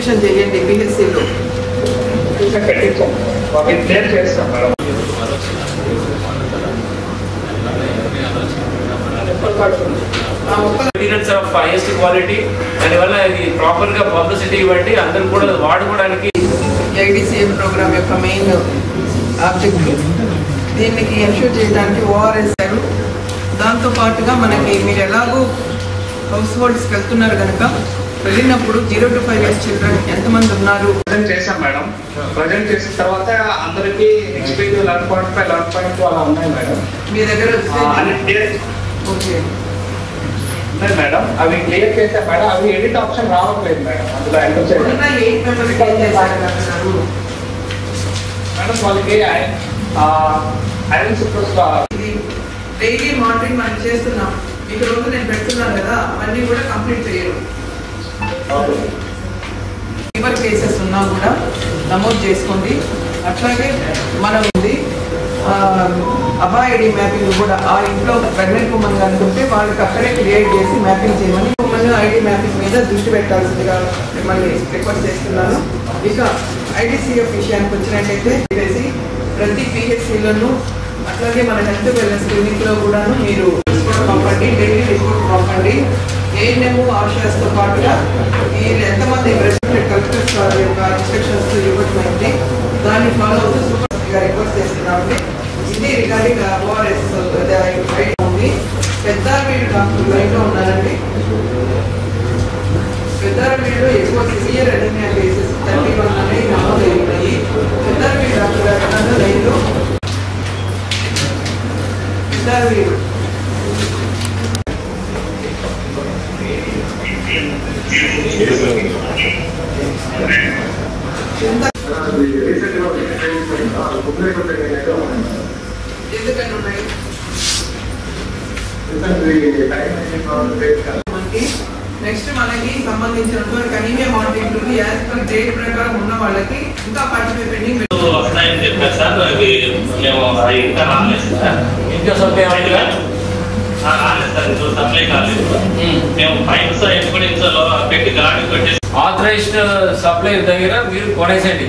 Admission చేయండి పిహెచ్సిలో ఇంకా పెట్టించాం వాటిని క్లియర్ చేస్తాం madam materials of highest quality దానివల్ల ఇది ప్రాపర్ గా పబ్లిసిటీ ఇవ్వండి అందరూ కూడా వాడుకోవడానికి ఐడిసిఎం ప్రోగ్రామ్ యొక్క మెయిన్ ఆబ్జెక్టివ్ దీనికి ఎన్ష్యూర్ చేయడానికి ఓఆర్ఎస్ దాంతో పాటుగా మనకి మీరు ఎలాగో హౌస్ హోల్డ్స్కి వెళ్తున్నారు కనుక వెళ్ళినప్పుడు zero to five years children ఎంతమంది ఉన్నారు ప్రజెంట్ చేసాం మేడం ప్రజెంట్ చేసిన తర్వాత అందరికి హెచ్పీకి eleven point five eleven point two అలా ఉన్నాయి మేడం మీ దగ్గర ఆ, అన్ని క్లియర్ ఓకే ఉన్నాయి మేడం అవి క్లియర్ చేసా మేడం అవి ఎడిట్ ఆప్షన్ రావట్లేదు మేడం అందులో ఎంటర్ చేయాలి ఉన్న ఎయిట్ మెంబర్స్కి ఏం చేశారు మేడం వాళ్ళకి ఐరన్ సూపర్స్ ఇది డైలీ మానిటరింగ్ మనం చేస్తున్నాం మీకు రోజు నేను పెడుతున్నాను కదా అవన్నీ కూడా కంప్లీట్ చేయరు ఫీవర్ కేసెస్ ఉన్నా కూడా నమోదు చేసుకోండి అట్లాగే మనం ఉంది అబా ఐడి మ్యాపింగ్ కూడా ఆ ఇంట్లో ప్రెగ్నెంట్ ఉమెన్ అనుకుంటే వాళ్ళకి అక్కడే క్రియేట్ చేసి మ్యాపింగ్ చేయమని ఉమెన్ ఐడి మ్యాపింగ్ మీద దృష్టి పెట్టాల్సిందిగా మిమ్మల్ని రిక్వెస్ట్ చేస్తున్నాను ఇక ఐడిసిఎఫ్ విషయానికి వచ్చినట్టయితే చేసి ప్రతి పిహెచ్సిలోనూ అట్లాగే మన హెల్త్ వెల్నెస్ క్లినిక్లో కూడాను మీరు రిపోర్ట్ పంపండి డైలీ రిపోర్ట్ పంపండి ఏఎన్ఎం ఆర్షాస్తో పాటుగా ఈ ఎంతమంది రెస్పెక్టెడ్ కలెక్టర్స్ వారి యొక్క ఇన్స్ట్రక్షన్స్ ఇవ్వటమైంది దాన్ని ఫాలో అవుతూ సూపర్ రిక్వెస్ట్ చేస్తున్నామండి ఇది రిగార్డింగ్ ఓఆర్ఎస్ ఉంది పెద్ద వీళ్ళు డాక్టర్ లైన్లో ఉన్నారండి పెద్ద వీళ్ళు ఎక్కువ severe anaemia cases thirty one అనేది నమోదు అయినాయి పెద్ద వీళ్ళు డాక్టర్ గారు ఉన్నారు లైన్లో పెద్ద వీళ్ళు ఎంత ఎందుకని ఉన్నాయి మనకి నెక్స్ట్ మనకి సంబంధించినటువంటి anaemia monitoring as per date ప్రకారం ఉన్న వాళ్ళకి ఇంకా ఫార్టీ పెండింగ్ వస్తాయని చెప్పారు సార్ అవి మేము అవి ఇంకా రాలేదు సార్ ఇంకా సొంత ఆ, రాలేదు సార్ ఇప్పుడు సప్లై కాలేదు మేము పైప్స్ ఎన్కోడింగ్స్ లో పెట్టి గాడి పెట్టేసి ఆథరైజ్డ్ సప్లైర్ దగ్గర మీరు కొనేసండి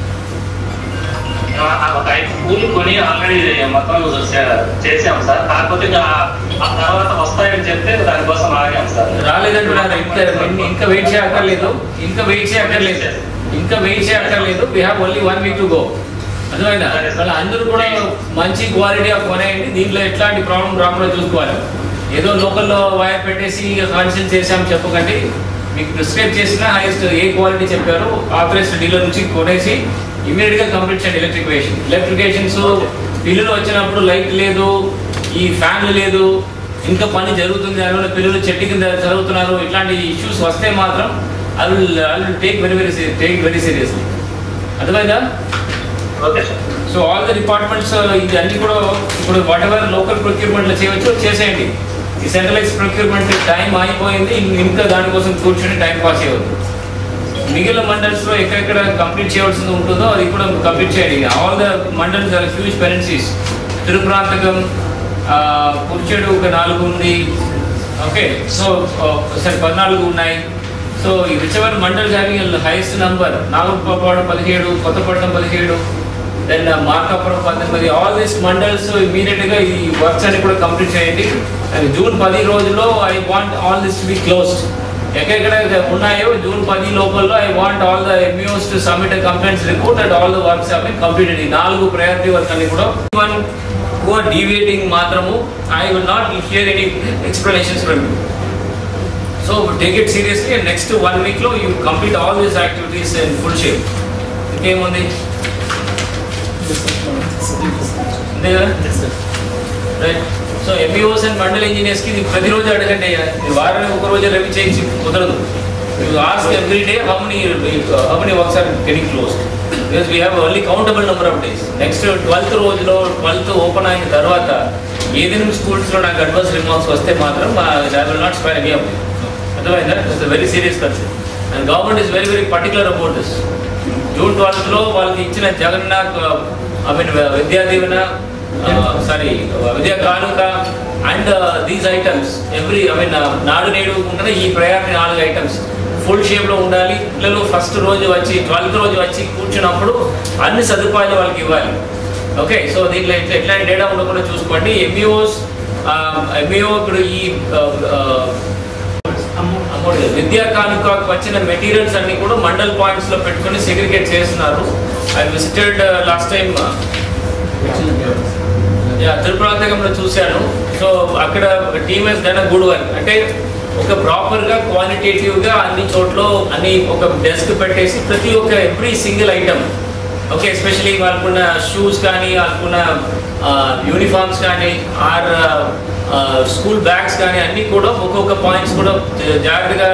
ఆ, ఒక ఐదు పూలు కొని ఆల్రెడీ మొత్తం చే- చేసాం సార్ కాకపోతే ఇంకా ఆ తర్వాత వస్తాయని చెప్తే దానికోసం ఆగాం సార్ రాలేదంటున్నారు ఇంకా ఇంకా వెయిట్ చేయక్కర్లేదు ఇంకా వెయిట్ చేయక్కర్లేదు ఇంకా వెయిట్ చేయక్కర్లేదు we have only one week to go అర్థమైందా వాళ్ళ అందరూ కూడా మంచి క్వాలిటీ ఆఫ్ కొనేయండి దీంట్లో ఎట్లాంటి ప్రాబ్లం రాకుండా చూసుకోవాలి ఏదో లోకల్లో వైర్ పెట్టేసి కాన్షన్ చేసాం చెప్పకండి మీకు ప్రిస్క్రైబ్ చేసిన హైయెస్ట్ ఏ క్వాలిటీ చెప్పారో ఆథరైజ్డ్ డీలర్ నుంచి కొనేసి ఇమీడియట్ గా కంప్లీట్ చేయండి ఎలక్ట్రిఫికేషన్ ఎలక్ట్రిఫికేషన్స్ పిల్లలు వచ్చినప్పుడు లైట్ లేదు ఈ ఫ్యాన్లు లేదు ఇంకా పని జరుగుతుంది దానివల్ల పిల్లలు చెట్టు కింద చదువుతున్నారు ఇట్లాంటి ఇష్యూస్ వస్తే మాత్రం I will I will take very very take very seriously అర్థమైందా okay sir so all the departments ఇది అన్ని కూడా ఇప్పుడు వాట్ ఎవర్ లోకల్ ప్రొక్యూర్మెంట్లో చేయవచ్చు చేసేయండి ఈ సెంట్రలైజ్ ప్రొక్యూర్మెంట్ టైం అయిపోయింది ఇం- ఇంకా దానికోసం కూర్చొని టైం పాస్ చేయవద్దు మిగిలిన మండల్స్లో ఎక్కడెక్కడ కంప్లీట్ చేయవలసింది ఉంటుందో అది కూడా కంప్లీట్ చేయండి all the mandals are huge pendencies తిరుప్రాంతకం పురుచేడు ఒక నాలుగు ఉంది ఓకే సో సరే పద్నాలుగు ఉన్నాయి సో ఈ whichever mandals having highest number Nagapatnam పదిహేడు కొత్తపట్నం పదిహేడు దెన్ మార్కాపురం పద్దెనిమిది ఆల్ దీస్ మండల్స్ ఇమీడియట్ గా ఈ వర్క్స్ అన్ని కూడా కంప్లీట్ చేయండి అండ్ జూన్ పది రోజుల్లో I want all this to be closed ఎక్కడెక్కడ ఉన్నాయో జూన్ పది లోపల I want all the MUs to submit complaints report and all the works have been completed ఈ నాలుగు ప్రయారిటీ వర్క్ అన్ని కూడా వన్ హూ ఆర్ డీవియేటింగ్ మాత్రము I will not hear any explanations from you so take it seriously and next one వీక్లో you complete all these activities in full shape ఇంకేముంది అంతే కదా right so MEOs and mandal ఇంజనీర్స్కి ఇది ప్రతిరోజు అడగండి అయ్యా మీరు వారానికి ఒక రోజు రవి చేయించి కుదరదు you ask every day how many how many works are getting close because we have only countable number of days next twelfth రోజులో ట్వెల్త్ ఓపెన్ అయిన తర్వాత ఏదైనా స్కూల్స్లో నాకు అడ్వాన్స్ రిమార్క్స్ వస్తే మాత్రం I will not spare any of అర్థమైందా it's very serious concept and government is very very particular about this June ట్వెల్త్లో వాళ్ళకి ఇచ్చిన జగన్నాథ్ ఐ మీన్ విద్యా దీవెన sorry Vidya Kanuka and these items every I mean Nadu Nedu ఉంటున్న ఈ ప్రయారిటీ నాలుగు ఐటమ్స్ ఫుల్ షేప్లో ఉండాలి పిల్లలు ఫస్ట్ రోజు వచ్చి ట్వెల్త్ రోజు వచ్చి కూర్చున్నప్పుడు అన్ని సదుపాయాలు వాళ్ళకి ఇవ్వాలి ఓకే సో దీంట్లో ఇట్లా ఎట్లాంటి డేటా ఉండకుండా చూసుకోండి ఎంఈఓస్ ఎంఈఓ ఇప్పుడు ఈ ఆ, ఆ, అమౌంట్ కాదు. విద్యా కానుకకు వచ్చిన మెటీరియల్స్ అన్ని కూడా మండల్ పాయింట్స్ లో పెట్టుకొని సెగ్రిగేట్ చేస్తున్నారు ఐ విజిటెడ్ లాస్ట్ టైం తిరుపతిగంలో చూశాను సో అక్కడ team has done good work అంటే ఒక ప్రాపర్ గా క్వాలిటేటివ్ గా అన్ని చోట్ల అన్ని ఒక డెస్క్ పెట్టేసి ప్రతి ఒక్క every single item okay especially వాళ్ళకున్న షూస్ కానీ వాళ్ళకున్న యూనిఫామ్స్ కానీ ఆర్ స్కూల్ బ్యాగ్స్ కానీ అన్నీ కూడా ఒక్కొక్క పాయింట్స్ కూడా జాగ్రత్తగా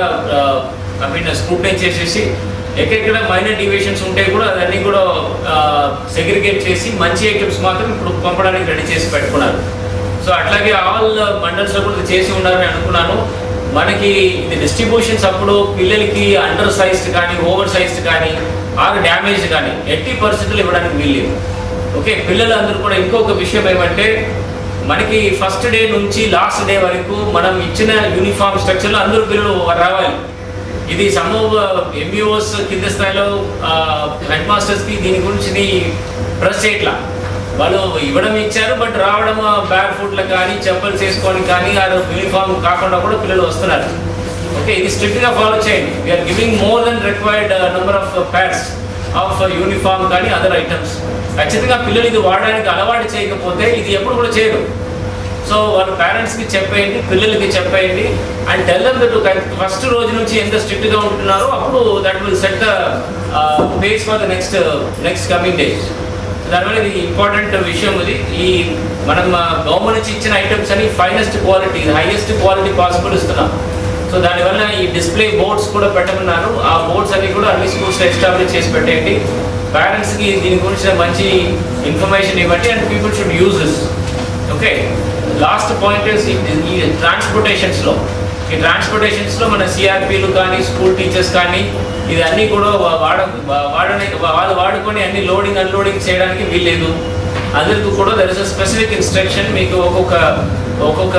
ఐ మీన్ స్క్రూటైన్ చేసేసి ఎక్కడెక్కడ మైనర్ డివియేషన్స్ ఉంటే కూడా అదన్నీ కూడా సెగ్రిగేట్ చేసి మంచి ఐటమ్స్ మాత్రం ఇప్పుడు పంపడానికి రెడీ చేసి పెట్టుకున్నారు సో అట్లాగే ఆల్ మండల్స్ కూడా ఇది చేసి ఉండాలని అనుకున్నాను మనకి ఇది డిస్ట్రిబ్యూషన్స్ అప్పుడు పిల్లలకి అండర్ సైజ్డ్ కానీ ఓవర్ సైజ్డ్ కానీ ఆర్ డ్యామేజ్ కానీ ఎట్టి పరిస్థితులు ఇవ్వడానికి వీల్లేదు ఓకే పిల్లలందరూ కూడా ఇంకొక విషయం ఏమంటే మనకి ఫస్ట్ డే నుంచి లాస్ట్ డే వరకు మనం ఇచ్చిన యూనిఫామ్ స్ట్రక్చర్లో అందరూ పిల్లలు రావాలి ఇది సమ్ ఎంబీఓస్ కింద స్థాయిలో హెడ్ మాస్టర్స్కి దీని గురించి ప్రెస్ చేయట్లా వాళ్ళు ఇవ్వడం ఇచ్చారు బట్ రావడం బ్యాగ్ ఫుడ్లో కానీ చెప్పల్స్ వేసుకొని కానీ ఆ యూనిఫామ్ కాకుండా కూడా పిల్లలు వస్తున్నారు ఓకే ఇది స్ట్రిక్ట్గా ఫాలో చేయండి we are giving more than required number of pads of uniform కానీ అదర్ ఐటమ్స్ ఖచ్చితంగా పిల్లలు ఇది వాడడానికి అలవాటు చేయకపోతే ఇది ఎప్పుడు కూడా చేయరు సో వాళ్ళ పేరెంట్స్కి చెప్పేయండి పిల్లలకి చెప్పేయండి and tell them that first రోజు నుంచి ఎంత స్ట్రిక్ట్గా ఉంటున్నారో అప్పుడు that will set the pace for the next next coming days దానివల్ల ఇది ఇంపార్టెంట్ విషయం ఇది ఈ మనం గవర్నమెంట్ నుంచి ఇచ్చిన ఐటమ్స్ అని finest quality highest quality possible ఇస్తున్నాం సో దానివల్ల ఈ డిస్ప్లే బోర్డ్స్ కూడా పెట్టమన్నారు ఆ బోర్డ్స్ అన్ని కూడా అన్ని స్కూల్స్లో ఎస్టాబ్లిష్ చేసి పెట్టేయండి పేరెంట్స్కి దీని గురించి మంచి ఇన్ఫర్మేషన్ ఇవ్వండి and people should use this okay last point ఈ ట్రాన్స్పోర్టేషన్స్లో ఈ ట్రాన్స్పోర్టేషన్స్లో మన సిఆర్పీలు కానీ స్కూల్ టీచర్స్ కానీ ఇది అన్నీ కూడా వా- వాడ వా- వాడని వాళ్ళు వాడుకొని అన్ని లోడింగ్ అన్లోడింగ్ చేయడానికి వీల్లేదు అందరికీ కూడా there is a specific instruction మీకు ఒక్కొక్క ఒక్కొక్క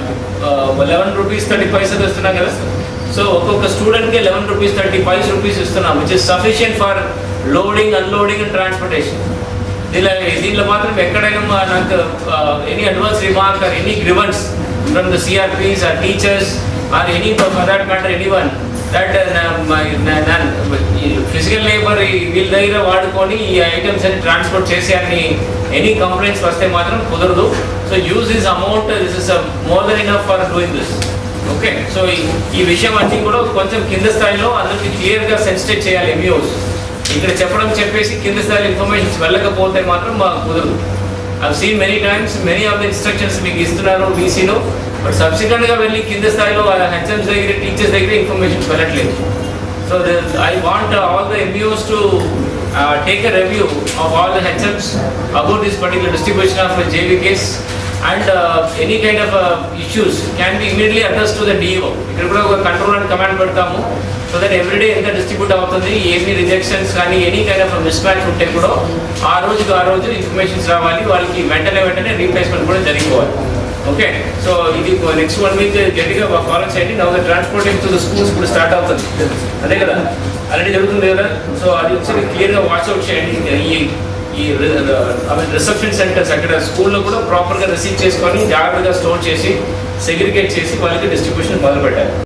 లెవెన్ రూపీస్ థర్టీ పైసలు ఇస్తున్నాం కదా సో ఒక్కొక్క స్టూడెంట్కి eleven rupees thirty five rupees ఇస్తున్నాం which is sufficient for loading unloading and transportation దీనిలో దీనిలో మాత్రం ఎక్కడైనా మా- నాకు any advance remark or any grievance from the CRPs or teachers or any for that matter anyone that physical labour వీళ్ళ దగ్గర వాడుకొని ఈ ఐటమ్స్ అన్ని ట్రాన్స్పోర్ట్ చేసే అన్ని ఎనీ కంప్లైంట్స్ వస్తే మాత్రం కుదరదు so use this amount this is more than enough for doing this okay so ఈ విషయం అన్ని కూడా కొంచెం కింద స్థాయిలో అందరికి క్లియర్గా సెన్సిటేట్ చేయాలి ఎంఈఓస్ ఇక్కడ చెప్పడం చెప్పేసి కింద స్థాయిలో ఇన్ఫర్మేషన్స్ వెళ్ళకపోతే మాత్రం మాకు కుదరదు I've seen many times many of the instructions మీకు ఇస్తున్నారు బీసీలో బట్ సబ్సిక్వెంట్గా వెళ్ళి కింద స్థాయిలో హెచ్ఎంస్ దగ్గర టీచర్స్ దగ్గర ఇన్ఫర్మేషన్స్ వెళ్ళట్లేదు so I want all the MEOs to take a review of all the HMs about this particular distribution of JVKs and any kind of issues can be immediately address to the DO ఇక్కడ కూడా ఒక control and command పెడతాము so that everyday ఎంత distribute అవుతుంది ఎన్ని rejections కానీ any kind of mismatch ఉంటే కూడా ఆ రోజుకి ఆ రోజు ఇన్ఫర్మేషన్స్ రావాలి వాళ్ళకి వెంటనే వెంటనే రీప్లేస్మెంట్ కూడా జరిగిపోవాలి ఓకే సో ఇది నెక్స్ట్ వన్ వీక్ గట్టిగా ఫాలో చేయండి now the transporting to the schools ఇప్పుడు స్టార్ట్ అవుతుంది అదే కదా ఆల్రెడీ జరుగుతుంది కదా సో అది ఒకసారి క్లియర్గా వాచ్అవుట్ చేయండి ఈ ఈ రిసెప్షన్ సెంటర్స్ అక్కడ స్కూల్లో కూడా ప్రాపర్గా రిసీవ్ చేసుకొని జాగ్రత్తగా స్టోర్ చేసి సెగ్రిగేట్ చేసి వాళ్ళకి డిస్ట్రిబ్యూషన్ మొదలు పెట్టాలి